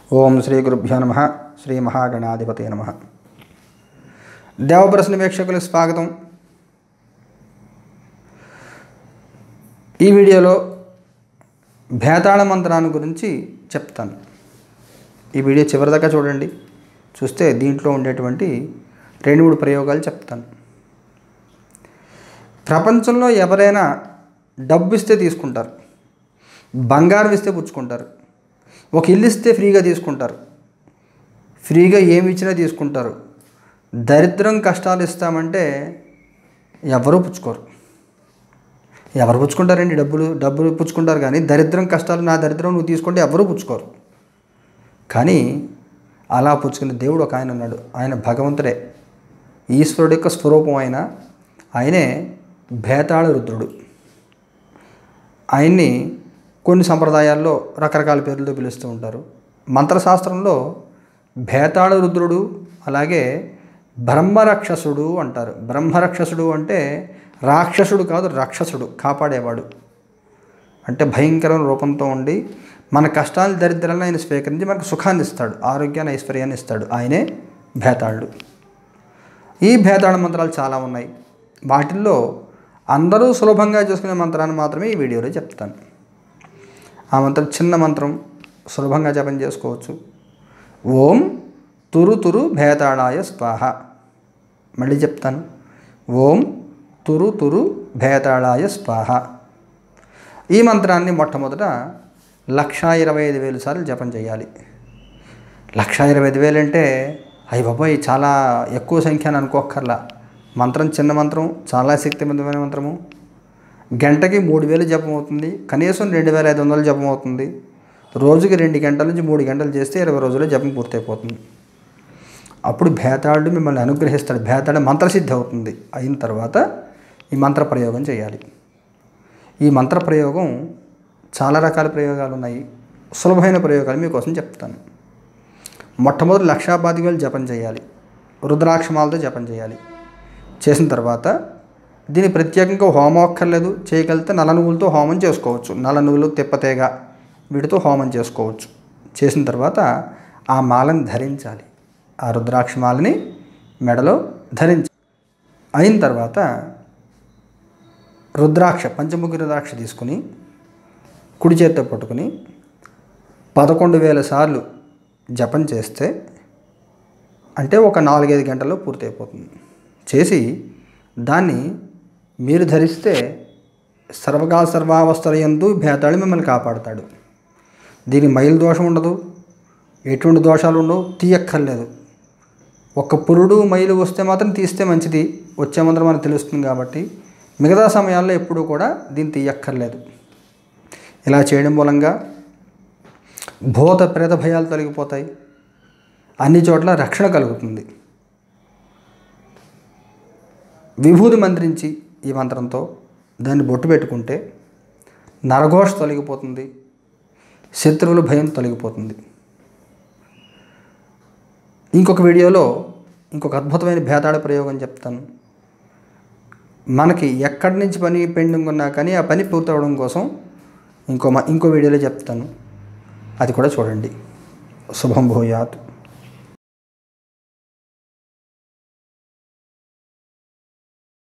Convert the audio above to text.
ఓం శ్రీ గురుభ్యో నమ శ్రీ మహాగణాధిపతి నమ దేవప్రశ్న వీక్షకులకు స్వాగతం ఈ వీడియోలో భేతాళ మంత్రాన్ని గురించి చెప్తాను ఈ వీడియో చివరిదాకా చూడండి చూస్తే దీంట్లో ఉండేటువంటి రెండు మూడు ప్రయోగాలు చెప్తాను ప్రపంచంలో ఎవరైనా డబ్బు ఇస్తే తీసుకుంటారు బంగారం ఇస్తే పుచ్చుకుంటారు ఒక ఇల్లు ఇస్తే ఫ్రీగా తీసుకుంటారు ఫ్రీగా ఏమి ఇచ్చినా తీసుకుంటారు దరిద్రం కష్టాలు ఇస్తామంటే ఎవరూ పుచ్చుకోరు ఎవరు పుచ్చుకుంటారండి డబ్బులు డబ్బులు పుచ్చుకుంటారు కానీ దరిద్రం కష్టాలు నా దరిద్రం నువ్వు తీసుకుంటే ఎవరూ పుచ్చుకోరు కానీ అలా పుచ్చుకునే దేవుడు ఒక ఆయన ఉన్నాడు ఆయన భగవంతుడే ఈశ్వరుడు యొక్క స్వరూపం ఆయన ఆయనే భేతాళ రుద్రుడు ఆయన్ని కొన్ని సంప్రదాయాల్లో రకరకాల పేర్లతో పిలుస్తూ ఉంటారు మంత్రశాస్త్రంలో భేతాళ రుద్రుడు అలాగే బ్రహ్మరక్షసుడు అంటారు బ్రహ్మరక్షసుడు అంటే రాక్షసుడు కాదు రాక్షసుడు కాపాడేవాడు అంటే భయంకరమైన రూపంతో ఉండి మన కష్టాలు దరిద్రాలను ఆయన స్వీకరించి మనకు సుఖాన్ని ఇస్తాడు ఆరోగ్యాన్ని ఐశ్వర్యాన్ని ఇస్తాడు ఆయనే భేతాళుడు ఈ భేతాళ మంత్రాలు చాలా ఉన్నాయి వాటిల్లో అందరూ సులభంగా చేసుకునే మంత్రాన్ని మాత్రమే ఈ వీడియోలో చెప్తాను ఆ మంత్రం చిన్న మంత్రం సులభంగా జపం చేసుకోవచ్చు ఓం తురు తురు భేతాళాయ స్వాహ మళ్ళీ చెప్తాను ఓం తురు తురు భేతాళాయ స్వాహ ఈ మంత్రాన్ని మొట్టమొదట లక్షా ఇరవై ఐదు వేలు సార్లు జపం చేయాలి లక్షా ఇరవై ఐదు వేలు అంటే అయ్యి బాబాయ్ చాలా ఎక్కువ సంఖ్య అని అనుకోక్కర్లా మంత్రం చిన్న మంత్రం చాలా శక్తివంతమైన మంత్రము గంటకి మూడు వేలు జపం అవుతుంది కనీసం రెండు వేల ఐదు వందలు జపం అవుతుంది రోజుకి రెండు గంటల నుంచి మూడు గంటలు చేస్తే ఇరవై రోజుల్లో జపం పూర్తయిపోతుంది అప్పుడు భేతాళుడు మిమ్మల్ని అనుగ్రహిస్తాడు భేతాళ మంత్రసిద్ధి అవుతుంది అయిన తర్వాత ఈ మంత్ర ప్రయోగం చేయాలి ఈ మంత్ర ప్రయోగం చాలా రకాల ప్రయోగాలు ఉన్నాయి సులభమైన ప్రయోగాలు మీకోసం చెప్తాను మొట్టమొదటి లక్షాపాతి వేలు జపం చేయాలి రుద్రాక్షమాలతో జపం చేయాలి చేసిన తర్వాత దీన్ని ప్రత్యేకంగా హోమం అక్కర్లేదు చేయగలిగితే నల్ల నువ్వులతో హోమం చేసుకోవచ్చు నల్ల నువ్వులు తిప్పతేగ వీటితో హోమం చేసుకోవచ్చు చేసిన తర్వాత ఆ మాలని ధరించాలి ఆ రుద్రాక్ష మాలని మెడలో ధరించాలి అయిన తర్వాత రుద్రాక్ష పంచముఖి రుద్రాక్ష తీసుకుని కుడి చేత్తో పట్టుకుని పదకొండు వేల సార్లు జపం చేస్తే అంటే ఒక నాలుగైదు గంటల్లో పూర్తయిపోతుంది చేసి దాన్ని మీరు ధరిస్తే సర్వకాల సర్వావస్థల ఎందు భేతాళి మిమ్మల్ని కాపాడుతాడు దీని మైలు దోషం ఉండదు ఎటువంటి దోషాలు ఉండవు తీయక్కర్లేదు ఒక పురుడు మైలు వస్తే మాత్రం తీస్తే మంచిది వచ్చే మంత్రం మనకు తెలుస్తుంది కాబట్టి మిగతా సమయాల్లో ఎప్పుడూ కూడా దీన్ని తీయక్కర్లేదు ఇలా చేయడం మూలంగా భూత ప్రేత భయాలు తొలగిపోతాయి అన్ని చోట్ల రక్షణ కలుగుతుంది విభూతి మంత్రించి ఈ మంత్రంతో దాన్ని బొట్టు పెట్టుకుంటే నరఘోష తొలగిపోతుంది శత్రువుల భయం తొలగిపోతుంది ఇంకొక వీడియోలో ఇంకొక అద్భుతమైన భేదాడ ప్రయోగం చెప్తాను మనకి ఎక్కడి నుంచి పని పెండింగ్ ఉన్నా కానీ ఆ పని పూర్తవడం కోసం ఇంకో ఇంకో వీడియోలో చెప్తాను అది కూడా చూడండి శుభం భూయాత్